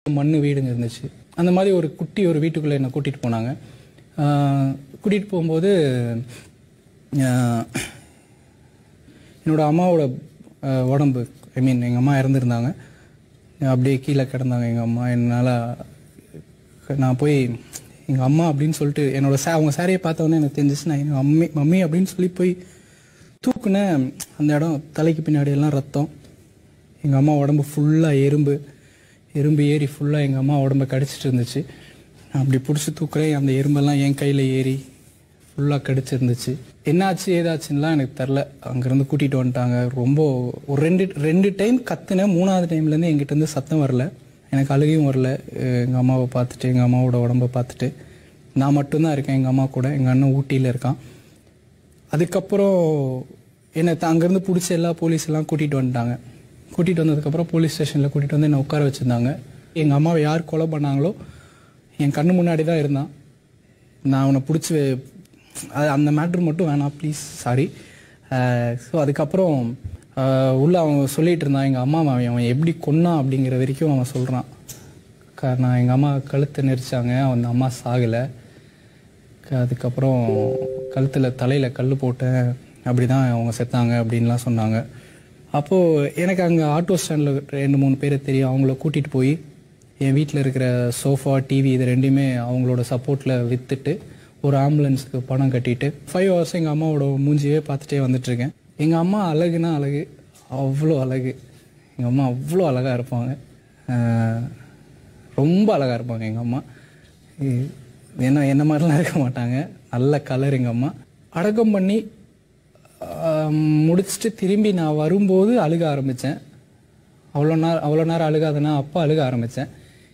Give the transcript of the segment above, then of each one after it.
மண்ணு வீடுங்க இருந்துச்சு அந்த மாதிரி ஒரு குட்டி ஒரு வீட்டுக்குள்ளே என்னை கூட்டிகிட்டு போனாங்க கூட்டிகிட்டு போகும்போது ஆஹ், என்னோட அம்மாவோட ஆஹ், உடம்பு ஐ மீன் எங்கள் அம்மா இறந்துருந்தாங்க அப்படியே கீழே கிடந்தாங்க எங்கள் அம்மா என்னால் நான் போய் எங்கள் அம்மா அப்படின்னு சொல்லிட்டு என்னோட சா அவங்க சாரியை பார்த்தவொடனே எனக்கு தெரிஞ்சிச்சு நான் எங்கள் மம்மி மம்மி அப்படின்னு சொல்லி போய் தூக்குனேன் அந்த இடம் தலைக்கு பின்னாடி எல்லாம் ரத்தம் எங்கள் அம்மா உடம்பு ஃபுல்லாக எறும்பு எறும்பு ஏறி ஃபுல்லாக எங்கள் அம்மா உடம்ப கடிச்சிட்டு இருந்துச்சு நான் அப்படி பிடிச்சி தூக்குறேன் அந்த எறும்பெல்லாம் என் கையில் ஏறி ஃபுல்லாக கடிச்சிருந்துச்சு என்னாச்சு ஏதாச்சுன்னுலாம் எனக்கு தெரில அங்கேருந்து கூட்டிகிட்டு வந்துட்டாங்க ரொம்ப ஒரு ரெண்டு ரெண்டு டைம் கத்துனேன் மூணாவது டைம்லேருந்து என்கிட்ட இருந்து சத்தம் வரல எனக்கு அழுகையும் வரல எங்கள் அம்மாவை பார்த்துட்டு எங்கள் அம்மாவோட உடம்ப பார்த்துட்டு நான் மட்டும்தான் இருக்கேன் எங்கள் அம்மா கூட எங்கள் அண்ணன் ஊட்டியில் இருக்கான் அதுக்கப்புறம் என்னை த- அங்கேருந்து பிடிச்ச எல்லா போலீஸ் எல்லாம் கூட்டிகிட்டு வந்துட்டாங்க கூட்டிகிட்டு வந்ததுக்கப்புறம் போலீஸ் ஸ்டேஷனில் கூட்டிகிட்டு வந்து என்னை உட்கார வச்சுருந்தாங்க எங்கள் அம்மாவை யார் கொலை பண்ணாங்களோ என் கண்ணு முன்னாடி தான் இருந்தான் நான் அவனை பிடிச்சி அது அந்த மேட்ரு மட்டும் வேணாம் ப்ளீஸ் சாரி ஸோ அதுக்கப்புறம் அஹ், உள்ள அவன் சொல்லிட்டு இருந்தான் எங்கள் அம்மா அவன் அவன் எப்படி கொன்னான் அப்படிங்கிற வரைக்கும் அவன் சொல்கிறான் நான் எங்கள் அம்மா கழுத்தை நெரிச்சாங்க அந்த அம்மா சாகலை அதுக்கப்புறம் கழுத்தில் தலையில் கல் போட்டேன் அப்படி தான் அவங்க செத்தாங்க அப்படின்லாம் சொன்னாங்க அப்போது எனக்கு அங்கே ஆட்டோ ஸ்டாண்டில் ரெண்டு மூணு பேரை தெரியும் அவங்கள கூட்டிகிட்டு போய் என் வீட்டில் இருக்கிற சோஃபா டிவி இது ரெண்டையுமே அவங்களோட சப்போர்ட்டில் விற்றுட்டு ஒரு ஆம்புலன்ஸுக்கு பணம் கட்டிட்டு ஃபைவ் ஹவர்ஸ் எங்கள் அம்மாவோட மூஞ்சியே பார்த்துட்டே வந்துட்டுருக்கேன் எங்கள் அம்மா அழகுனா அழகு அவ்வளோ அழகு எங்கள் அம்மா அவ்வளோ அழகாக இருப்பாங்க அஹ் ரொம்ப அழகாக இருப்பாங்க எங்கள் அம்மா இ- என்ன என்ன மாதிரிலாம் இருக்க மாட்டாங்க நல்ல கலர் எங்கள் அம்மா அடக்கம் பண்ணி ஆம், முடிச்சுட்டு திரும்பி நான் வரும்போது அழுக ஆரம்பித்தேன் அவ்வளோ நேரம் அவ்வளோ நேரம் அழுகாதனா அப்போ அழுக ஆரம்பித்தேன்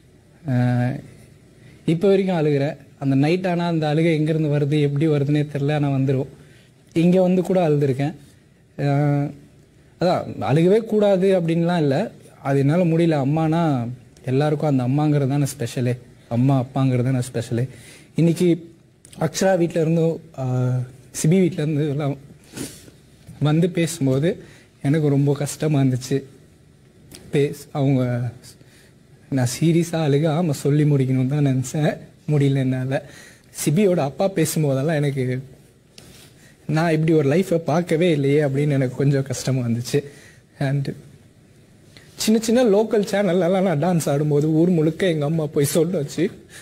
இப்போ வரைக்கும் அழுகிறேன் அந்த நைட் ஆனால் அந்த அழுகை எங்கேருந்து வருது எப்படி வருதுன்னே தெரில ஆனால் வந்துடும் இங்கே வந்து கூட அழுதுருக்கேன் அஹ், அதான் அழுகவே கூடாது அப்படின்லாம் இல்லை அது என்னால் முடியல அம்மானா எல்லாருக்கும் அந்த அம்மாங்கிறது தானே ஸ்பெஷலே அம்மா அப்பாங்கிறது தானே ஸ்பெஷலே இன்னைக்கு அக்ஷரா வீட்டில் இருந்தும் ஆஹ், சிபி வீட்டில் இருந்து எல்லாம் வந்து பேசும்போது எனக்கு ரொம்ப கஷ்டமாக இருந்துச்சு பேஸ் அவங்க நான் சீரியஸாக அழுக ஆமாம் சொல்லி முடிக்கணும்னு தான் நினச்சேன் முடியல என்னால் சிபியோட அப்பா பேசும்போதெல்லாம் எனக்கு நான் இப்படி ஒரு லைஃப்பை பார்க்கவே இல்லையே அப்படின்னு எனக்கு கொஞ்சம் கஷ்டமாக இருந்துச்சு அண்டு சின்ன சின்ன லோக்கல் சேனல்லலாம் நான் டான்ஸ் ஆடும்போது ஊர் முழுக்க எங்கள் அம்மா போய் சொல்ல வச்சு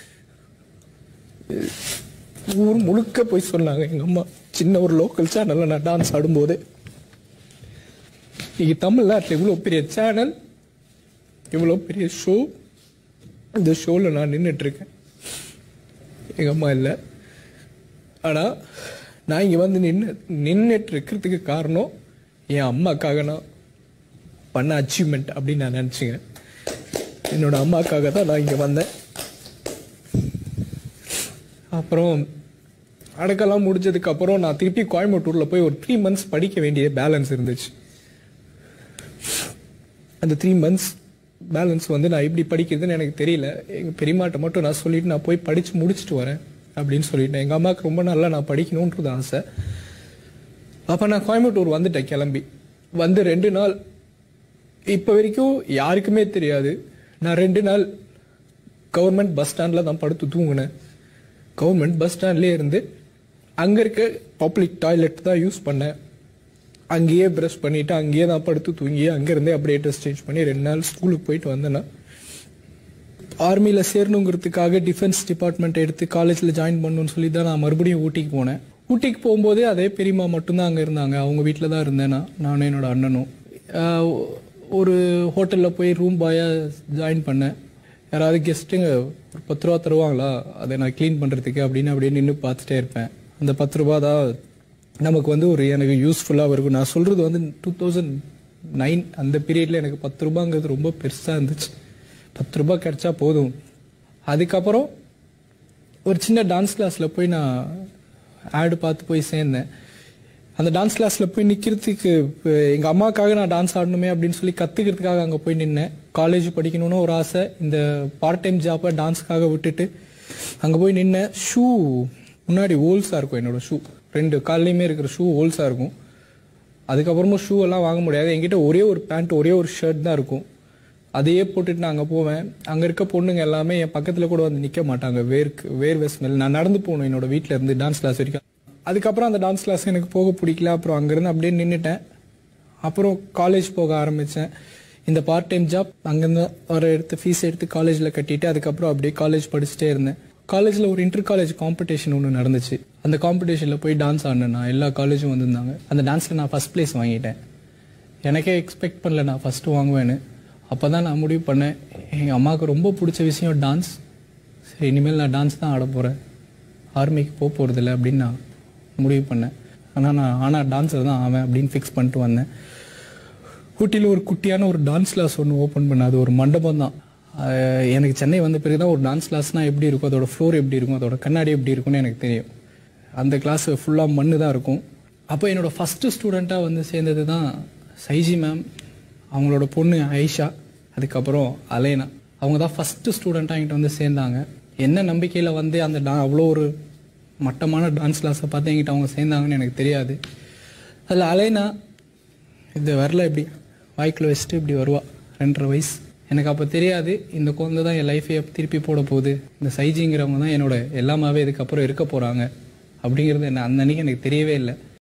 ஊர் முழுக்க போய் சொன்னாங்க எங்கள் அம்மா சின்ன ஒரு லோக்கல் சேனலில் நான் டான்ஸ் ஆடும்போது இன்னைக்கு தமிழ்நாட்டில் இவ்வளோ பெரிய சேனல் இவ்வளோ பெரிய ஷோ இந்த ஷோவில் நான் நின்றுட்டுருக்கேன் எங்கள் அம்மா இல்லை ஆனால் நான் இங்கே வந்து நின்று நின்றுட்டு இருக்கிறதுக்கு காரணம் என் அம்மாக்காக நான் பண்ண அச்சீவ்மெண்ட் அப்படின்னு நான் நினச்சிங்க என்னோட அம்மாக்காக தான் நான் இங்கே வந்தேன் அப்புறம் அடக்கெல்லாம் முடிஞ்சதுக்கு அப்புறம் நான் திருப்பி கோயம்புத்தூரில் போய் ஒரு த்ரீ மந்த்ஸ் படிக்க வேண்டிய பேலன்ஸ் இருந்துச்சு அந்த த்ரீ மந்த்ஸ் பேலன்ஸ் வந்து நான் எப்படி படிக்கிறதுன்னு எனக்கு தெரியல எங்கள் பெரியமாட்ட மட்டும் நான் சொல்லிட்டு நான் போய் படித்து முடிச்சுட்டு வரேன் அப்படின்னு சொல்லிட்டேன் எங்கள் அம்மாவுக்கு ரொம்ப நல்லா நான் படிக்கணுன்றது ஆசை அப்போ நான் கோயம்புத்தூர் வந்துட்டேன் கிளம்பி வந்து ரெண்டு நாள் இப்போ வரைக்கும் யாருக்குமே தெரியாது நான் ரெண்டு நாள் கவர்மெண்ட் பஸ் ஸ்டாண்டில் தான் படுத்து தூங்கினேன் கவர்மெண்ட் பஸ் ஸ்டாண்ட்லேயே இருந்து அங்கே இருக்க பப்ளிக் டாய்லெட் தான் யூஸ் பண்ணேன் அங்கேயே ப்ரஷ் பண்ணிட்டு அங்கேயே தான் படுத்து தூங்கி அங்கேருந்தே அப்படியே ட்ரெஸ் சேஞ்ச் பண்ணி ரெண்டு நாள் ஸ்கூலுக்கு போயிட்டு வந்தேன்னா ஆர்மியில் சேரணுங்கிறதுக்காக டிஃபென்ஸ் டிபார்ட்மெண்ட் எடுத்து காலேஜில் ஜாயின் பண்ணணும்னு சொல்லி தான் நான் மறுபடியும் ஊட்டிக்கு போனேன் ஊட்டிக்கு போகும்போது அதே பெரியம்மா மட்டும்தான் அங்கே இருந்தாங்க அவங்க வீட்டில் தான் இருந்தேன் நான் நானும் என்னோட அண்ணனும் ஆஹ் ஒரு ஹோட்டலில் போய் ரூம் பாயாக ஜாயின் பண்ணேன் யாராவது கெஸ்ட்டுங்க ஒரு பத்து ரூபா தருவாங்களா அதை நான் க்ளீன் பண்ணுறதுக்கு அப்படின்னு அப்படியே நின்று பார்த்துட்டே இருப்பேன் அந்த பத்து ரூபா தான் நமக்கு வந்து ஒரு எனக்கு யூஸ்ஃபுல்லாக இருக்கும் நான் சொல்கிறது வந்து டூ தௌசண்ட் நைன் அந்த பீரியடில் எனக்கு பத்து ரூபாங்கிறது ரொம்ப பெருசாக இருந்துச்சு பத்து ரூபாய் கிடைச்சா போதும் அதுக்கப்புறம் ஒரு சின்ன டான்ஸ் கிளாஸில் போய் நான் ஆடு பார்த்து போய் சேர்ந்தேன் அந்த டான்ஸ் கிளாஸில் போய் நிற்கிறதுக்கு எங்கள் அம்மாக்காக நான் டான்ஸ் ஆடணுமே அப்படின்னு சொல்லி கற்றுக்கிறதுக்காக அங்கே போய் நின்னேன் காலேஜ் படிக்கணும்னு ஒரு ஆசை இந்த பார்ட் டைம் ஜாப்பை டான்ஸ்க்காக விட்டுட்டு அங்கே போய் நின்னேன் ஷூ முன்னாடி ஹோல்ஸாக இருக்கும் என்னோட ஷூ ரெண்டு கால்லையுமே இருக்கிற ஷூ ஹோல்ஸாக இருக்கும் அதுக்கப்புறமா ஷூ எல்லாம் வாங்க முடியாது என்கிட்ட ஒரே ஒரு பேண்ட் ஒரே ஒரு ஷர்ட் தான் இருக்கும் அதையே போட்டுட்டு நான் அங்கே போவேன் அங்கே இருக்க பொண்ணுங்க எல்லாமே என் பக்கத்தில் கூட வந்து நிற்க மாட்டாங்க வேர்க்கு வேர்வை ஸ்மெல் நான் நடந்து போகணும் என்னோட வீட்டில் இருந்து டான்ஸ் கிளாஸ் வரைக்கும் அதுக்கப்புறம் அந்த டான்ஸ் கிளாஸ் எனக்கு போக பிடிக்கல அப்புறம் அங்கேருந்து அப்படியே நின்றுட்டேன் அப்புறம் காலேஜ் போக ஆரம்பித்தேன் இந்த பார்ட் டைம் ஜாப் அங்கேருந்து ஒரு எடுத்து ஃபீஸ் எடுத்து காலேஜில் கட்டிட்டு அதுக்கப்புறம் அப்படியே காலேஜ் படிச்சுட்டே இருந்தேன் காலேஜில் ஒரு இன்டர் காலேஜ் காம்படிஷன் ஒன்று நடந்துச்சு அந்த காம்படிஷனில் போய் டான்ஸ் ஆடினேன் நான் எல்லா காலேஜும் வந்திருந்தாங்க அந்த டான்ஸில் நான் ஃபஸ்ட் ப்ளேஸ் வாங்கிட்டேன் எனக்கே எக்ஸ்பெக்ட் பண்ணல நான் ஃபஸ்ட்டு வாங்குவேன்னு அப்போ தான் நான் முடிவு பண்ணேன் எங்கள் அம்மாவுக்கு ரொம்ப பிடிச்ச விஷயம் டான்ஸ் சரி இனிமேல் நான் டான்ஸ் தான் ஆட போகிறேன் ஆர்மிக்கு போக போகிறதில்ல அப்படின்னு நான் முடிவு பண்ணேன் ஆனால் நான் ஆனால் டான்ஸர் தான் ஆவேன் அப்படின்னு ஃபிக்ஸ் பண்ணிட்டு வந்தேன் ஊட்டியில் ஒரு குட்டியான ஒரு டான்ஸ் கிளாஸ் ஒன்று ஓப்பன் பண்ண அது ஒரு மண்டபம் தான் அஹ் எனக்கு சென்னை வந்த பிறகு தான் ஒரு டான்ஸ் கிளாஸ்னால் எப்படி இருக்கும் அதோட ஃப்ளோர் எப்படி இருக்கும் அதோட கண்ணாடி எப்படி இருக்கும்னு எனக்கு தெரியும் அந்த கிளாஸ் ஃபுல்லாக மண்ணு தான் இருக்கும் அப்போ என்னோட ஃபஸ்ட்டு ஸ்டூடெண்ட்டாக வந்து சேர்ந்தது தான் சைஜி மேம் அவங்களோட பொண்ணு ஐஷா அதுக்கப்புறம் அலேனா அவங்க தான் ஃபஸ்ட்டு ஸ்டூடெண்ட்டாக என்கிட்ட வந்து சேர்ந்தாங்க என்ன நம்பிக்கையில் வந்து அந்த டா அவ்வளோ ஒரு மட்டமான டான்ஸ் கிளாஸை பார்த்து என்கிட்ட அவங்க சேர்ந்தாங்கன்னு எனக்கு தெரியாது அதில் அலேனா இந்த வரல இப்படி வாய்க்குள்ள வச்சுட்டு இப்படி வருவா ரெண்டரை வயசு எனக்கு அப்போ தெரியாது இந்த குழந்தை தான் என் லைஃபை திருப்பி போட போகுது இந்த சைஜிங்கிறவங்க தான் என்னோட எல்லாமாவே இதுக்கப்புறம் இருக்க போகிறாங்க அப்படிங்கிறது என்ன அந்த அன்னைக்கு எனக்கு தெரியவே இல்லை